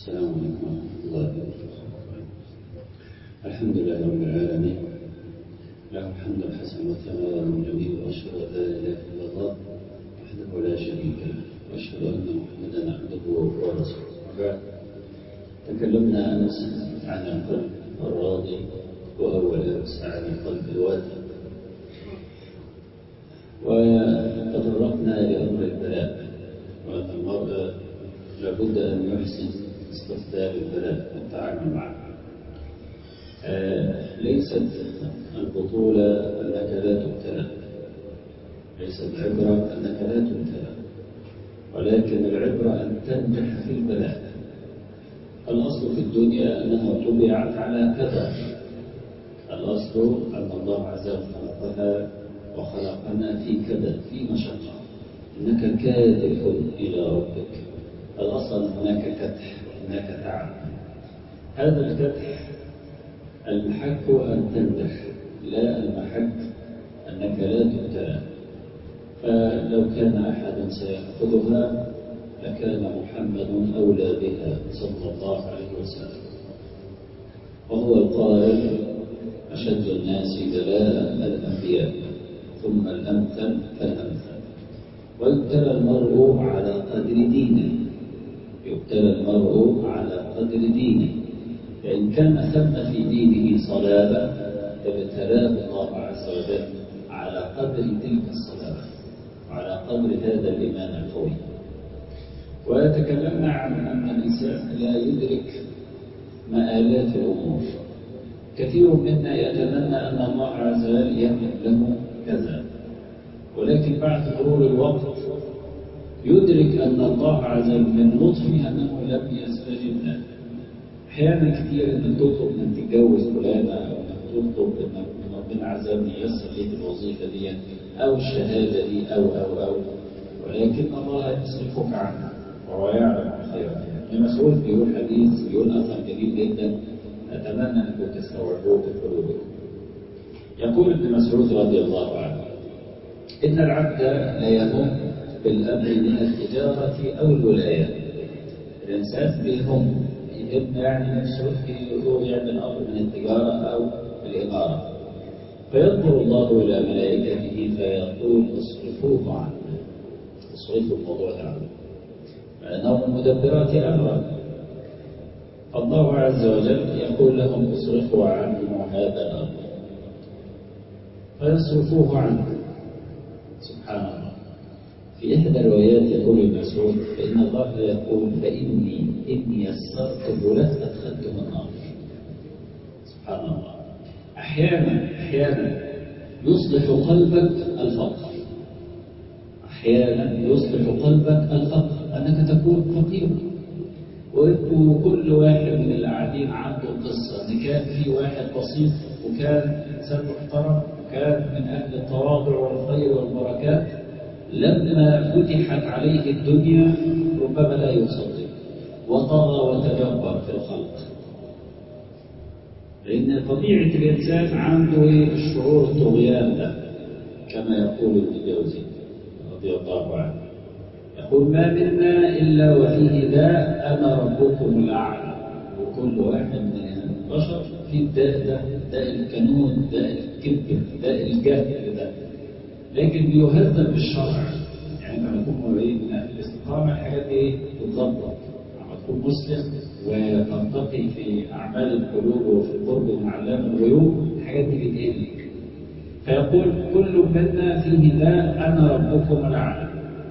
السلام عليكم ورحمة الله وبركاته الحمد لله رب العالمين له الحمد الحسن والثناء الجميل وأشهد أن لا إله إلا الله وحده لا شريك له وأشهد أن محمدا عبده ورسوله وبعد تكلمنا أمس عن القلب الراضي وأول أمس عن القلب الواثق وتطرقنا لأمر البلاء وأن المرء لابد أن يحسن استخدام البلاء والتعامل معه آه ليست البطولة أنك لا تبتلى ليست العبرة أنك لا تبتلى ولكن العبرة أن تنجح في البلاء الأصل في الدنيا أنها طبعت على كذا الأصل أن الله عز وجل خلقها وخلقنا في كبد في مشقة إنك كادح إلى ربك الأصل هناك كدح هناك تعب هذا الكدح المحك أن تنجح لا المحك أنك لا تبتلى فلو كان أحد سيأخذها لكان محمد أولى بها صلى الله عليه وسلم وهو القائل أشد الناس بلاء الأنبياء ثم الأمثل فالأمثل ويبتلى المرء على قدر دينه يبتلى المرء على قدر دينه فإن كان ثم في دينه صلابة ابتلاه الله عز وجل على قدر تلك الصلابة وعلى قدر هذا الإيمان القوي وتكلمنا عن أن الإنسان لا يدرك مآلات الأمور كثير منا يتمنى أن الله عز وجل يملك له كذا ولكن بعد مرور الوقت يدرك أن الله عز وجل من لطفه أنه لم يستجب له أحيانا كثير أنك تطلب أن تتجوز فلانة أو أنك تطلب أن ربنا عز وجل ييسر ليك الوظيفة دي أو الشهادة دي أو أو أو ولكن الله يصرفك عنها وهو يعلم الخير ابن مسعود بيقول حديث بيقول أثر جميل جدا أتمنى أنكم تستوعبوه في قلوبكم يقول ابن مسعود رضي الله عنه إن العبد لا يهم بالأمر من التجارة أو الولاية الإنسان بيهم يهم يعني نفسه يعمل أمر من التجارة أو الإمارة فينظر الله إلى ملائكته فيقول اصرفوه عنه اصرفوا الموضوع ده عنه فإنهم مدبرات أمرا فالله عز وجل يقول لهم اصرفوا عنه هذا الأمر فيصرفوه عنه سبحان الله في إحدى الروايات يقول ابن مسعود فإن الله يقول فإني إني يسرته لك أدخلته النار سبحان الله أحيانا أحيانا يصلح قلبك الفقر أحيانا يصلح قلبك الفقر أنك تكون فقيرا وكل واحد من اللي قاعدين عنده قصة إن كان في واحد بسيط وكان إنسان محترم وكان من أهل التواضع والخير والبركات لما فتحت عليه الدنيا ربما لا يصدق وطغى وتجبر في الخلق لأن طبيعة الإنسان عنده الشعور الطغيان ده كما يقول ابن الجوزي رضي الله عنه يقول ما منا إلا وفيه داء أنا ربكم الأعلى وكل واحد من البشر في الداء ده داء الكنون داء الكبر داء الجهل ده لكن بيهذب بالشرع يعني لما تكون مريض من أهل الاستقامة الحاجات دي تتظبط لما تكون مسلم وتنتقي في أعمال القلوب وفي القرب من علام الغيوب الحاجات دي بتقل فيقول كل منا فيه داء أنا ربكم الأعلى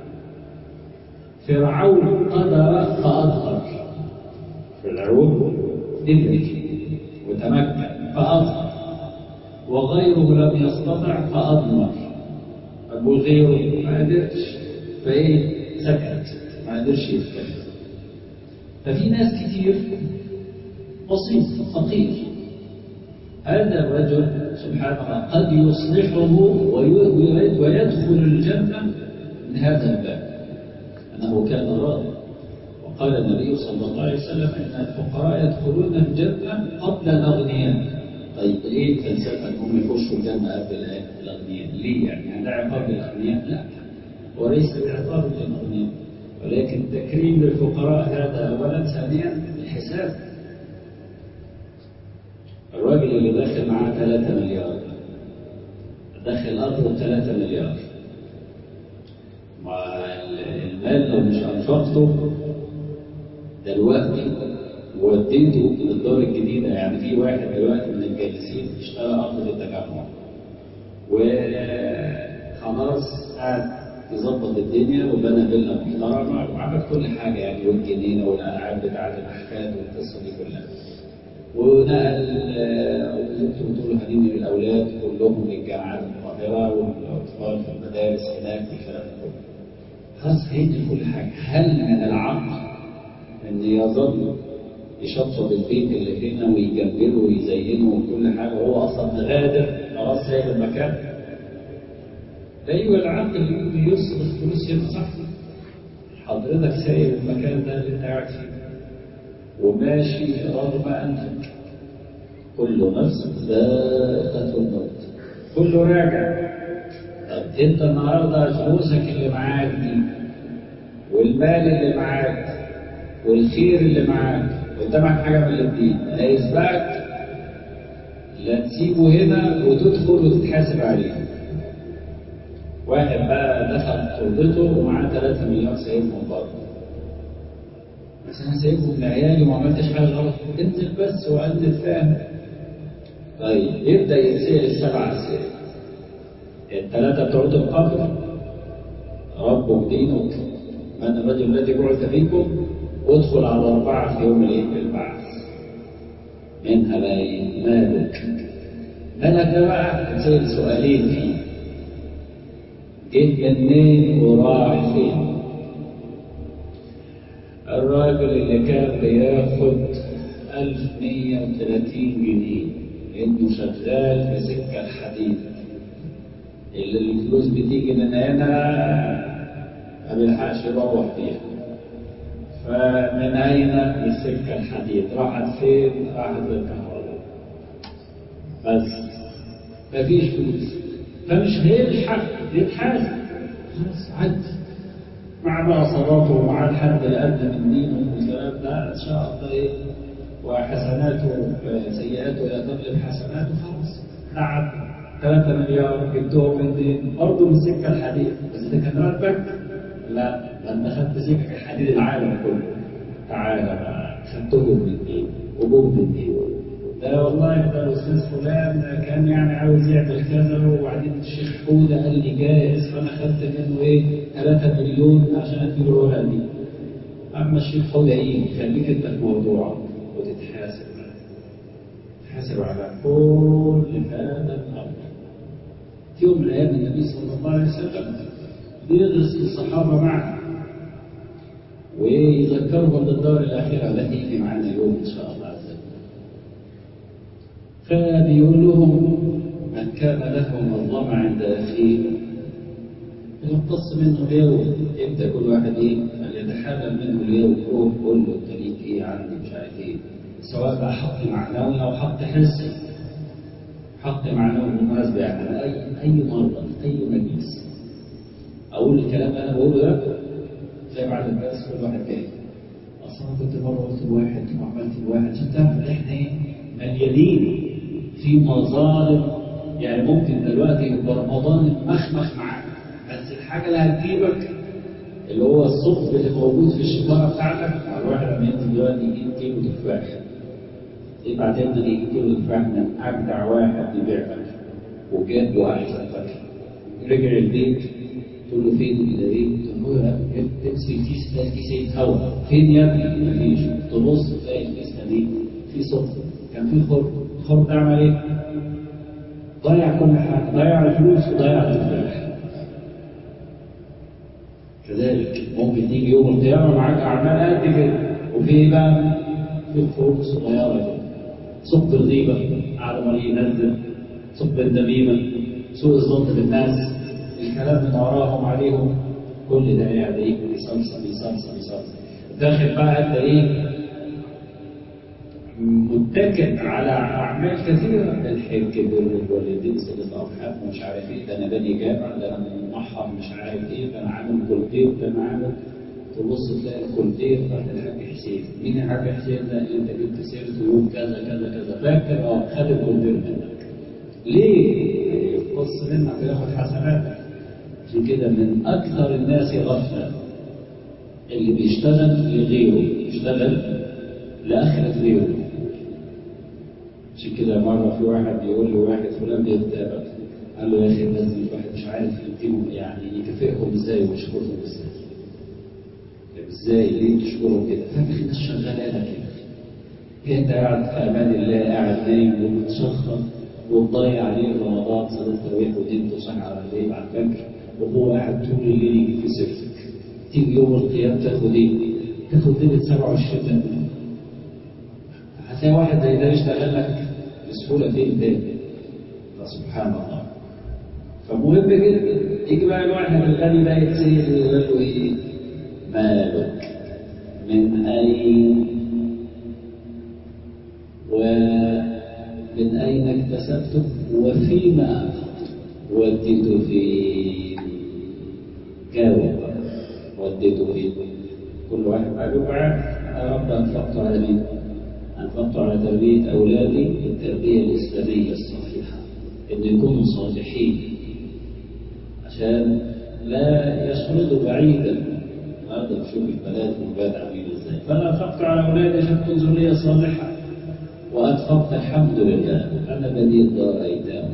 فرعون قدر فأظهر فرعون ادرك وتمكن فأظهر وغيره لم يستطع فأضمر أبو غيره ما قدرش فإيه سكت ما قدرش يتكلم ففي ناس كتير بسيط فقير هذا الرجل سبحان الله قد يصلحه ويدخل الجنة من هذا الباب أنه كان راضي وقال النبي صلى الله عليه وسلم إن الفقراء يدخلون الجنة قبل الأغنياء طيب ليه فلسفة أنهم يخشوا الجنة قبل الأغنياء ليه يعني هذا عقاب للأغنياء لا وليس بعقاب للأغنياء ولكن تكريم للفقراء هذا أولا ثانيا الراجل اللي داخل معاه 3 مليار داخل أرضه 3 مليار مع المال لو مش أنفقته دلوقتي وديته للدار الجديدة يعني في واحد دلوقتي من الجالسين اشترى أرض في التجمع وخلاص قاعد يظبط الدنيا وبنى فيلا محترمة وعمل كل حاجة يعني والجنينة والألعاب بتاعة الأحفاد والقصة دي كلها ونقل وزوجته بتقول هننقل الأولاد كلهم للجامعات القاهرة والأطفال في المدارس هناك والكلام ده كله خلاص هينقل كل حاجة هل من العقل إن يظل يشطب البيت اللي هنا ويجمله ويزينه وكل حاجة وهو أصلا مغادر خلاص سايب المكان أيوة العقل يصرف فلوس هنا صح حضرتك سايب المكان ده اللي أنت قاعد فيه وماشي رغم أنفك كل نفس ذائقة الموت كله راجع طب أنت النهارده فلوسك اللي معاك دي والمال اللي معاك والخير اللي معاك قدامك حاجة من الاثنين هيسبقك لا تسيبه هنا وتدخل وتتحاسب عليه واحد بقى دخل تربته ومعاه 3 مليون سايبهم بره بس انا سايبهم لعيالي وما عملتش حاجه غلط انزل بس وقلل فاهم طيب يبدا يتسال السبع اسئله الثلاثه بتوع القبر ربك دينك من الرجل الذي بعث فيكم وادخل على أربعة في يوم العيد بالبعث منها بقى إيه؟ مالك مالك ده بقى تسأل سؤالين فيه جه منين وراح فين الراجل اللي كان بياخد 1130 جنيه لأنه شغال في سكة الحديد اللي الفلوس بتيجي من هنا ما بيلحقش يروح فيها فمن أين السكة الحديد راحت فين راحت للكهرباء بس مفيش فلوس فمش هيلحق يتحاسب خلاص عدي مع بقى صلاته ومع الحد اللي قد من دينه والكلام ده ان شاء الله ايه وحسناته سيئاته يغلب حسناته خلاص ده عدى 3 مليار جبتهم منين؟ برضه من سكه الحديد بس ده كان راتبك لا ده انت خدت سكه الحديد العالم كله تعالى بقى خدتهم منين؟ وجوب منين؟ ده والله ده الاستاذ فلان كان يعني عاوز يعمل كذا وبعدين الشيخ حوده قال لي جاهز فانا خدت منه ايه 3 مليون عشان اديله الورقه دي اما الشيخ حوده ايه خليك انت في موضوعك وتتحاسب تحاسب على كل هذا الامر في يوم من الايام النبي صلى الله عليه وسلم بيدرس الصحابه معه ويذكرهم بالدار الاخره التي يجي معنا اليوم ان شاء الله عز وجل فبيقول لهم من كان له مظلمة عند أخيه يقتص منه اليوم يبدأ كل واحد إيه يتحلل منه اليوم روح قول له أنت ليك إيه عندي مش عارف إيه سواء بقى حق معنوي أو حق حسي حق معنوي بالمناسبة يعني أي أي مرة أي مجلس أقول الكلام اللي أنا بقوله ده زي بعد الدرس كل واحد جاي أصلا كنت مرة قلت لواحد وعملت لواحد عشان تعرف إحنا إيه مليانين في مظالم يعني ممكن دلوقتي يبقى رمضان مخمخ معاك بس الحاجه اللي هتجيبك اللي هو الصف اللي موجود في الشكاره بتاعتك مع الواحد لما ينزل دلوقتي يجيب كيلو تفاح يبعت لنا يجيب كيلو تفاح من اجدع واحد يبيع لك وجاب واحسن فاكهه رجع البيت تقول له فين ده ايه؟ تقول له تمسك الكيس تلاقي الكيس يتهوى فين يا ابني؟ مفيش تبص تلاقي الكيس دي في صفر كان في خرم الخرم ده عمل ايه؟ ضيع كل حاجه ضيع الفلوس وضيع التفاح كذلك ممكن تيجي يوم القيامه معاك اعمال قد كده وفي ايه بقى؟ في خروج صغيره كده ثقب الغيبه على ما ينزل ثقب النميمه سوء الظن بالناس الكلام من وراهم عليهم كل ده يعني ايه بيصلصل بيصلصل بيصلصل داخل بقى انت ايه متكئ على اعمال كثيره الحج بر الوالدين صله الارحام ومش عارف ايه ده انا بني جامع ده انا محر مش عارف ايه ده انا عامل كولتير ده انا عامل تبص تلاقي الكولدير بتاعت الحاج حسين مين الحاج حسين ده اللي انت جبت سيرته يوم كذا كذا كذا فاكر اه خد الكولدير منك ليه؟ يقص منك وياخد حسناتك عشان كده من اكثر الناس غفله اللي بيشتغل لغيره يشتغل لاخره غيره عشان كده مرة في واحد بيقول له واحد فلان بيغتابك قال له يا أخي الناس دي الواحد مش عارف يديهم يعني يكافئهم ازاي ويشكرهم ازاي طب ازاي ليه تشكرهم كده؟ فاكر الناس شغالة لك كده انت قاعد في امان الله قاعد نايم ومتشخص وتضيع عليه رمضان صلاة التراويح ودين صاحي على الليل على الفجر وهو قاعد طول الليل يجي في سيرتك تيجي يوم القيامة تاخد ايه؟ تاخد ليلة 27 دقيقة هتلاقي واحد زي ده يشتغل لك بسهولة فين تاني فسبحان الله فمهم جدا يجي بقى الواحد الغني ده يتسير يقول له ايه مالك من اين ومن اين اكتسبته وفيما انفقته وديته فين جاوب وديته فين كل واحد بقى بيبقى عارف يا رب انفقت على مين أنفقت على تربية أولادي التربية الإسلامية الصحيحة إن يكونوا صالحين عشان لا يشردوا بعيدا هذا بشوف البنات والولاد عاملين ازاي فأنا أنفقت على أولادي عشان تكون ذرية صالحة وأنفقت الحمد لله أنا بنيت دار أيتام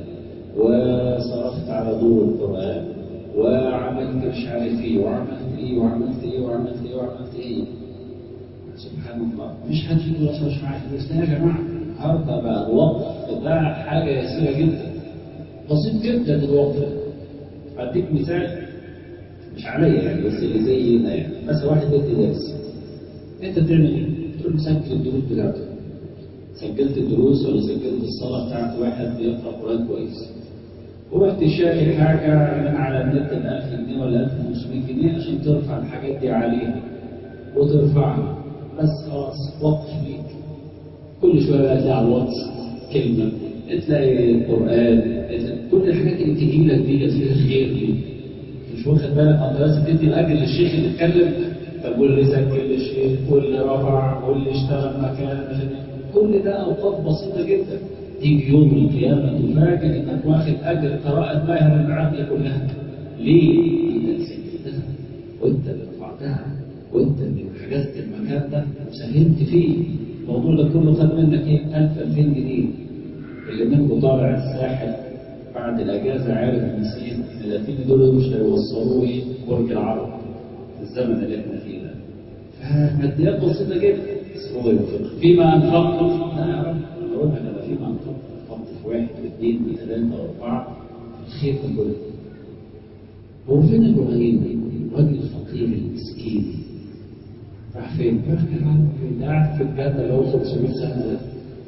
وصرفت على دور القرآن وعملت مش عارف إيه وعملت إيه وعملت إيه وعملت إيه وعملت إيه سبحان الله مش حد يقول اصلا مش معايا فلوس لا يا جماعه النهارده بقى الوقف ده حاجه يسيره جدا بسيط جدا الوقف ده هديك مثال مش عليا يعني بس اللي زينا يعني مثلا واحد بيدي درس انت بتعمل ايه؟ تقول له سجل الدروس بتاعته سجلت الدروس ولا سجلت الصلاه بتاعت واحد بيقرا قران كويس ورحت شاري حاجه من على النت ب 1000 جنيه ولا 1500 جنيه عشان ترفع الحاجات دي عليها وترفعها بس خلاص وقف ليك كل شويه بقى تلاقي على الواتس كلمه تلاقي القران كل الحاجات اللي بتجي لك دي فيها خير دي مش واخد بالك انت لازم تدي الاجر للشيخ اللي اتكلم طب واللي سجل للشيخ واللي رفع واللي اشتغل مكان كل ده اوقات بسيطه جدا تيجي يوم القيامه تفاجئ انك واخد اجر قراءه ماهر العقل كلها ليه؟ انت اللي سجلتها وانت اللي رفعتها وانت اللي حجزت المكان ده وساهمت فيه الموضوع ده كله خد منك ايه 1000 2000 جنيه اللي منكم طالع الساحل بعد الاجازه عارف نسيت ال 2000 دول مش هيوصلوه ايه برج العرب في الزمن اللي احنا فيه ده فماديات بسيطه جدا بس هو ينفق فيما انفقت لا يا رب انا اقول لك انا فيما انفقت انفقت في واحد واثنين وثلاثه واربعه الخير ده كله هو فين ابراهيم الراجل الفقير المسكين راح فين؟ راح كان قاعد في الجنة اللي هو 500 سنة ده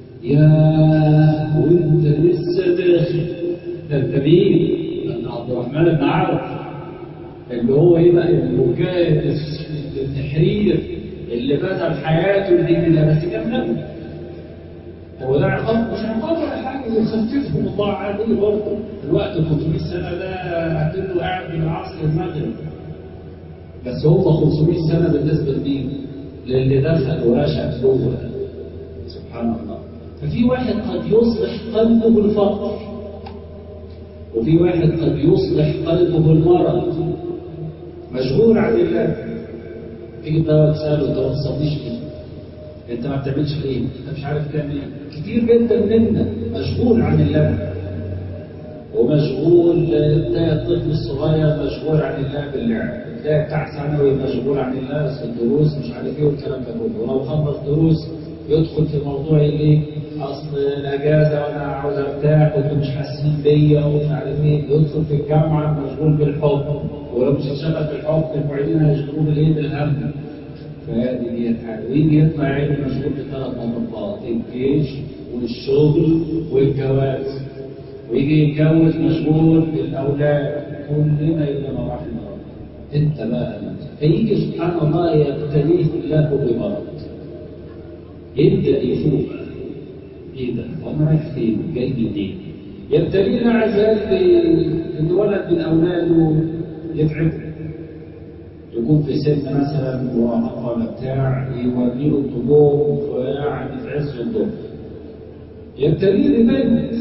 يا وانت لسه داخل ده انت مين؟ ده انت عبد الرحمن بن عوف اللي هو ايه بقى المكاد التحرير اللي بذل حياته لدين الله بس كان نبي هو ده عقاب مش عقاب ولا حاجه يخففهم الله عادي برضه الوقت 500 سنه ده اكنه قاعد من العصر المغرب بس هو 500 سنة بالنسبة لمين؟ للي دخل ورشق جوه سبحان الله ففي واحد قد يصلح قلبه الفقر وفي واحد قد يصلح قلبه المرض مشغول عن الله تيجي تدور تسأله انت ما تصليش ليه؟ انت ما بتعملش ليه؟ انت مش عارف تعمل ايه؟ كتير جدا منا مشغول عن الله ومشغول تلاقي الطفل الصغير مشغول عن الله باللعب تلاقي بتاع ثانوي مشغول عن الله بس الدروس مش عارف ايه والكلام ده كله ولو خلص دروس يدخل في موضوع ايه اصل الاجازه وانا عاوز ارتاح وانتوا مش حاسين بيا ومش عارف ايه يدخل في الجامعه مشغول بالحب ولو مش هتشتغل في الحب المعيدين هيشغلوه بالايه بالهم فهذه هي الحاجه ويجي يطلع عيني مشغول بثلاث مطبات الجيش والشغل والجواز ويجي يتجوز مشغول بالاولاد كلنا الا ما رحم ربنا انت بقى فيجي سبحان الله يبتليه الله بمرض يبدا يفوق ايه ده؟ وانا رايح فين؟ جاي منين؟ يبتليه الله عز وجل ان ولد من اولاده يتعب يكون في سن مثلا مراهقة ولا بتاع يوليه الطموح ويعني في عز الظهر يبتليه ببنت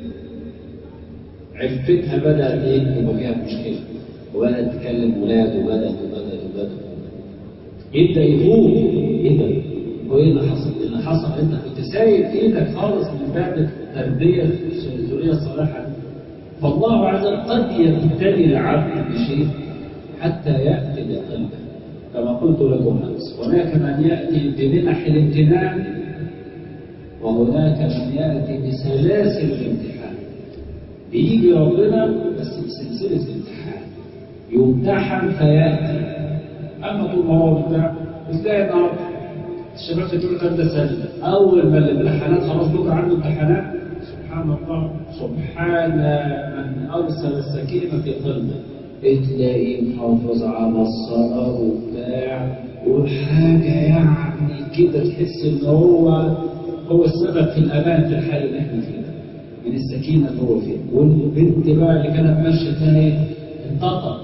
عفتها بدأت ايه يبقى فيها مشكلة وبدأت تكلم ولاد وبدأت وبدأت وبدأت يبدأ يفوق ايه ده؟ هو ايه اللي حصل؟ اللي حصل انت كنت سايب ايدك خالص من باب التربية الذرية الصالحة دي فالله عز وجل قد يبتلي العبد بشيء حتى يأتي بقلبه كما قلت لكم أمس هناك من يأتي بمنح الامتنان وهناك من يأتي بسلاسل الامتحان بيجي ربنا بس بسلسلة امتحان يمتحن فيأتي أما طول ما هو بتاع تلاقي النهارده الشباب بتقول كان ده سهل أول ما الامتحانات خلاص بكرة عنده امتحانات سبحان الله سبحان من أرسل السكينة في قلبه تلاقيه محافظ على الصلاة وبتاع وحاجة يعني كده تحس إن هو هو السبب في الأمان في الحال اللي احنا فيه من السكينة اللي هو فيها والبنت بقى اللي كانت ماشية تاني انتقط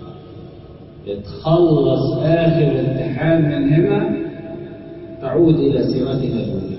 تخلص آخر امتحان من هنا تعود إلى سيرتها الأولى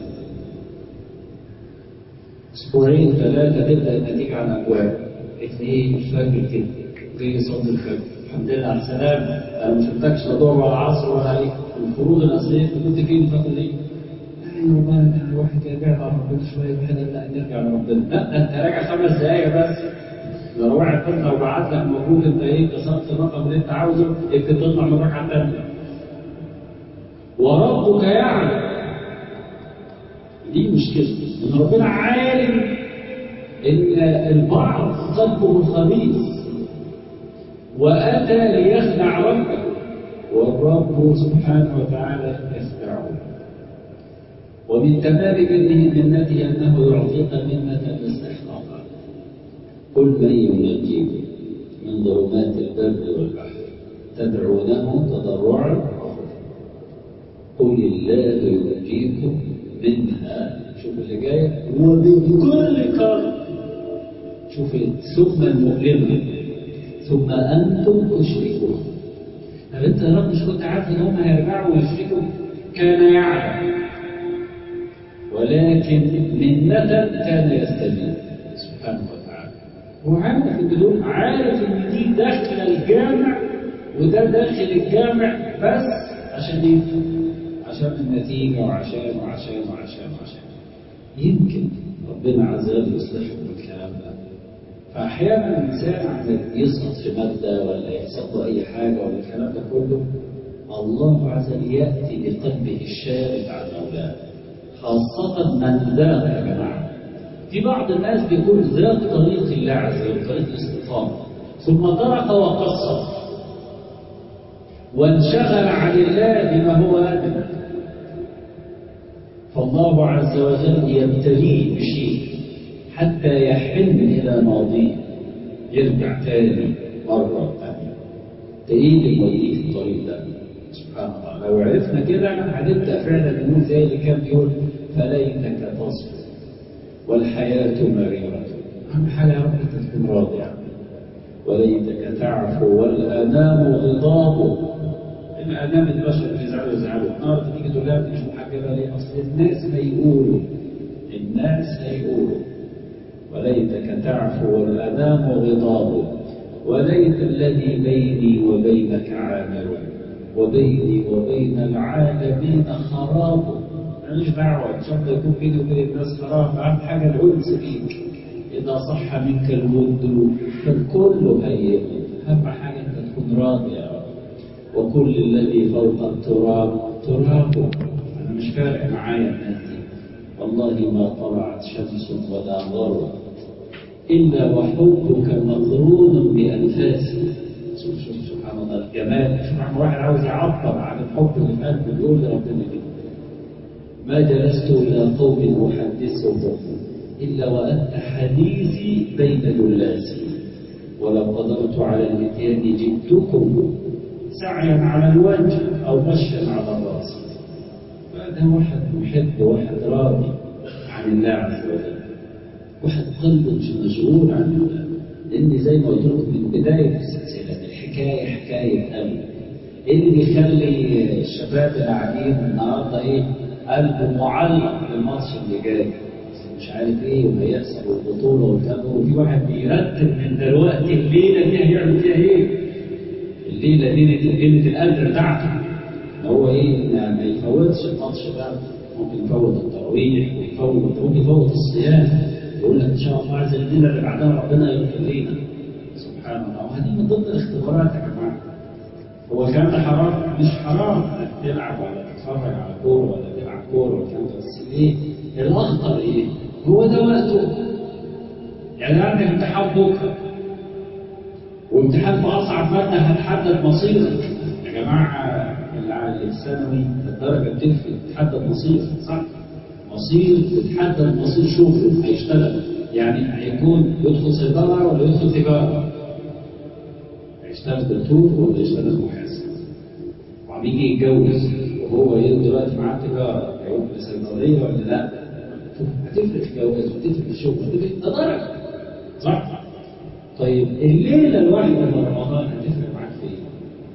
أسبوعين ثلاثة تبدأ النتيجة على أبواب اثنين الفجر كده زي صوت الفجر الحمد لله على السلامة أنا ما شفتكش لا ظهر ولا عصر ولا إيه الفروض الأصلية أنت كنت فين فاكر إيه؟ أيوة والله يعني الواحد كده بعد عن ربنا شوية الواحد لا نرجع لربنا لا ده أنت راجع خمس دقايق بس لو واحد فات لو بعت لك مبروك أنت إيه كسرت الرقم اللي أنت عاوزه يمكن تطلع من الركعة الثانية وربك يعلم دي مشكلة إن ربنا عالم إن البعض قلبه خبيث وأتى ليخدع ربه والرب سبحانه وتعالى يخدعه ومن تمام منه منته أنه يعطيك منة استحقاقها قل من ينجيكم من ظلمات البر والبحر تدعونه تضرعا وخفيا قل الله ينجيكم منها شوف اللي جايه ومن كل كرب شوف ثم المؤلمه ثم انتم تشركون طب انت يا رب مش كنت عارف ان هم هيرجعوا ويشركوا كان يعلم ولكن منة كان يستجيب سبحانه وتعالى هو عارف ان دول عارف ان دي داخل الجامع وده داخل الجامع بس عشان ايه؟ عشان النتيجة وعشان وعشان وعشان وعشان يمكن ربنا عز وجل يصلحه بالكلام ده فأحيانا الإنسان عم يسقط في مادة ولا يحصل له أي حاجة ولا الكلام ده كله الله عز وجل يأتي بقلبه الشارد عن مولاه خاصة من ذاق يا جماعة في بعض الناس بيكون ذاق طريق الله عز وجل طريق الاستقامة ثم ترك وقصر وانشغل عن الله بما هو أدنى فالله عز وجل يبتليه بشيء حتى يحن إلى ماضيه يرجع تاني مرة ثانية تلاقيه يوديه في الطريق ده سبحان الله لو عرفنا كده هنبدأ فعلا نقول زي اللي كان بيقول فليتك تصبر والحياة مريرة أهم حاجة يا رب أنت تكون راضي يعني. وليتك تعفو والأنام غضاب الأنام البشر بيزعلوا يزعلوا النهارده تيجي تقول لها انت مش محجبة ليه؟ أصل الناس هيقولوا الناس هيقولوا وليتك تعفو والأنام غضاب وليت الذي بيني وبينك عامر وبيني وبين العالمين خراب ماليش دعوة إن شاء الله يكون بيني وبين الناس خراب أهم حاجة الأنس بيك إذا صح منك الود فالكل هين أهم حاجة أنت تكون راضي يا رب وكل الذي فوق التراب تراب أنا مش فارق معايا الناس دي والله ما طلعت شمس ولا غربت إلا وحبك مقرون بأنفاسي شوف شوف سبحان الله الجمال سبحان واحد عاوز يعبر عن الحب اللي في قلبه بيقول لربنا كده ما جلست إلى قوم أحدثهم إلا وأنت حديثي بين جلاسي ولو قدرت على الاتيان جئتكم سعيا على الوجه أو مشيا على الرأس هذا واحد محب واحد راضي عن الله عز وجل واحد قلبه مش مشغول عن الله لأن زي ما قلت لكم من بداية السلسلة الحكاية حكاية قلب ايه اللي بيخلي الشباب اللي قاعدين النهارده ايه قلبه معلق بالماتش اللي جاي مش عارف ايه وهيحصل والبطوله والكلام وفي واحد بيرتب من دلوقتي الليله دي هيعمل فيها ايه؟ الليله دي ليله القدر بتاعته اللي هو ايه ما ما يفوتش الماتش ده ممكن يفوت التراويح ويفوت ممكن يفوت الصيام يقول لك ان شاء الله عايز الليله اللي بعدها ربنا يغفر لنا سبحان الله وهذه من ضمن الاختبارات يا جماعه هو الكلام ده حرام مش حرام انك تلعب ولا تتفرج على كوره ولا تلعب كوره والكلام ده بس ايه الاخطر ايه؟ هو ده وقته يعني عندك امتحان بكره وامتحان في اصعب ماده هتحدد مصيرك يا جماعه اللي في الثانوي الدرجه بتفرق بتحدد مصيرك صح؟ مصير بتحدد مصير شغله هيشتغل يعني هيكون يدخل صيدله ولا يدخل تجاره هيشتغل دكتور ولا يشتغل محاسب وعم يجي يتجوز وهو دلوقتي معاه تجاره هيروح لصيدليه ولا لا هتفرق في الجواز وتفرق في الشغل هتفرق ده درجه صح؟ طيب الليله الواحده من رمضان هتفرق معاك في ايه؟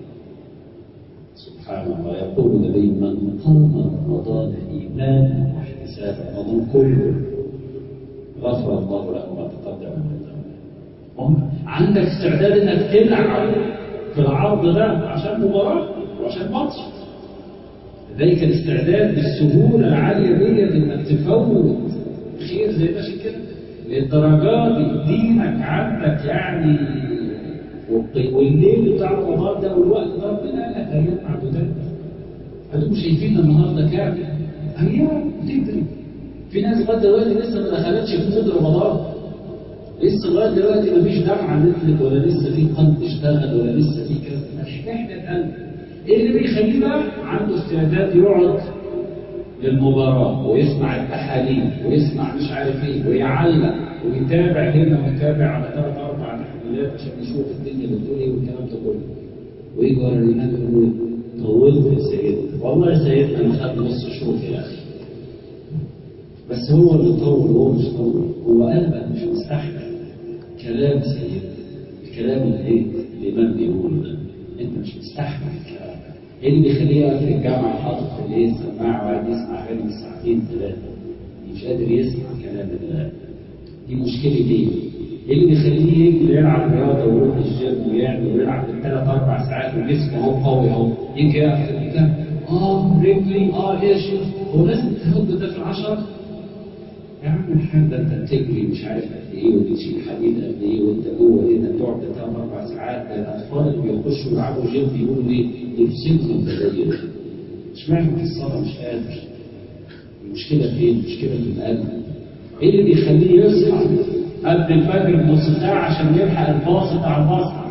سبحان الله يقول النبي من قام رمضان ايمانا واحتسابا رمضان كله غفر الله له ما تقدم من ذنبه عندك استعداد انك تلعب في العرض ده عشان مباراه وعشان ماتش لذلك الاستعداد بالسهوله العاليه ديت انك تفوت خير زي ماشي كده للدرجات دي دينك عندك يعني والليل بتاع رمضان ده والوقت ده ربنا قال لك ايام معدودات انتم شايفين النهارده كام؟ ايام بتجري في ناس لغايه دلوقتي لسه ما دخلتش في مود رمضان لسه لغايه دلوقتي ما فيش دمعه نزلت ولا لسه في قلب اشتغل ولا لسه في كذا احنا القلب ايه اللي بيخليه بقى عنده استعداد يقعد للمباراة ويسمع التحاليل ويسمع مش عارف ايه ويعلق ويتابع هنا ويتابع على ثلاث اربع تحليلات عشان يشوف الدنيا بتقول ايه والكلام ده كله ويجي ورا الامام يقول طولت يا سيدنا والله يا سيدنا انا خد نص شوط يا اخي بس هو اللي طول وهو مش طول هو قلبك مش مستحمل كلام سيدنا الكلام اللي ايه الامام بيقوله ده انت مش مستحمل الكلام ده ايه اللي بيخليه يقف في الجامعه حاطط في الايه السماعه وقاعد يسمع اغاني ساعتين ثلاثه مش قادر يسمع كلام الله دي مشكله ليه؟ ايه اللي بيخليه يجي يلعب رياضه ويروح الجيم ويعمل ويلعب بالثلاث اربع ساعات وجسمه اهو قوي اهو يجي يقف في البتاع اه رجلي اه ايش هو لازم تهد ده في العشره يا عم الحاج ده انت بتجري مش عارف قد ايه وبتشيل حديد قد ايه وانت جوه هنا بتقعد ثلاث اربع ساعات ده الاطفال اللي بيخشوا يلعبوا جيم بيقولوا ايه؟ يفسدوا البدايل اشمعنى في الصلاه مش قادر؟ المشكله فين؟ المشكله في القلب ايه اللي بيخليه يصحى قبل الفجر بنص ساعه عشان يلحق الباص بتاع المصنع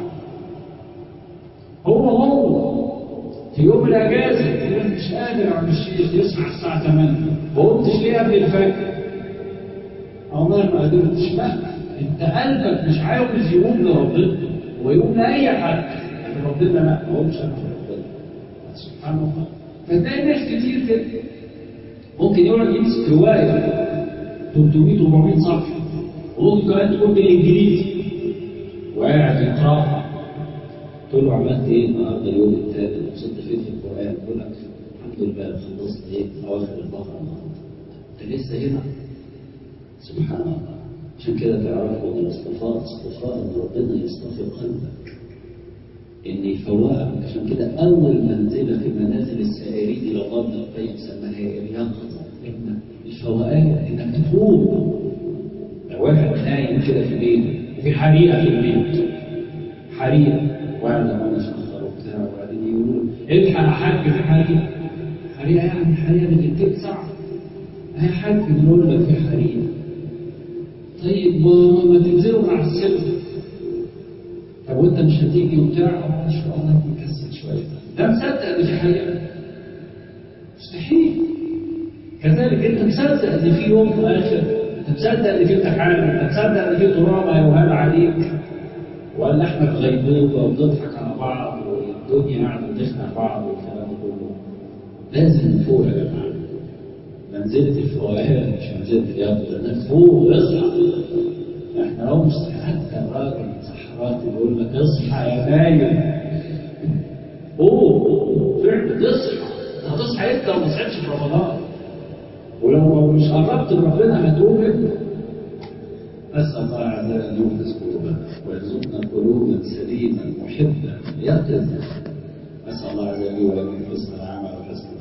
هو هو في يوم الاجازه يقول مش قادر يا عم الشيخ يصحى الساعه 8 ما قمتش ليه قبل الفجر؟ والله ما قدرتش لا انت قلبك مش عاوز يقوم لربنا ويقوم لاي حد لكن ربنا لا ما هوش انا ربنا سبحان الله فتلاقي ناس كتير كده ممكن يقعد يمسك روايه 300 400 صفحه وممكن كمان تكون بالانجليزي وقاعد يقراها تقول له عملت ايه النهارده اليوم الثالث وصلت فين في القران يقول لك الحمد لله خلصت ايه اواخر البقره النهارده انت لسه هنا سبحان الله عشان كده تعرفوا ان الاصطفاء اصطفاء ان ربنا يصطفي قلبك ان يفوقك عشان كده اول منزله في منازل السائرين الى الله ابن القيم سماها اليقظه ان الفوقان انك تفوق لو واحد نايم كده في بيته وفي حريقه في البيت حريقه وانا وانا شخر وبتاع وبعدين يقولوا الحق يا حاج في حريقه حريقه يعني حريقه من ساعه يا حاج بنقول لك في حريقه طيب ما, ما تنزلوا مع السلم طب وانت مش هتيجي وبتاع اه ان شاء الله مكسل شويه ده مصدق ان في حقيقه مستحيل كذلك انت مصدق ان في يوم اخر انت مصدق ان في امتحان انت مصدق ان في تراب هيوهان عليك ولا احنا في غيبوبه وبنضحك على بعض والدنيا قاعده بتخدع بعض والكلام ده كله لازم نفوق يا جماعه منزلة الفوائد مش منزلة اليقظة انك فوق اصحى احنا هو مش حتى الراجل صحرات يقول لك اصحى يا نايم قوم فعلا تصحى هتصحى امتى وما صحيتش في رمضان ولو مش قربت لربنا هتقوم امتى أسأل الله عز وجل أن يخلص قلوبنا ويرزقنا قلوبا سليما محبة يقظة أسأل الله عز وجل أن يحسن العمل وحسن